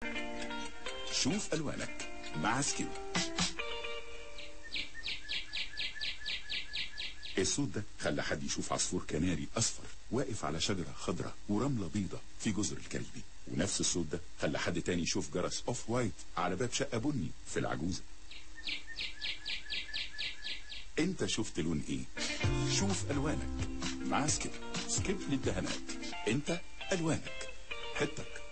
شوف ألوانك مع سكيو الصوت ده خلى حد يشوف عصفور كناري أصفر واقف على شجرة خضراء ورملة بيضة في جزر الكاريبي ونفس الصوت ده خلى حد تاني يشوف جرس أوف وايت على باب شقة بني في العجوزة انت شفت لون ايه شوف ألوانك مع سكيب سكيب للدهانات انت ألوانك حتك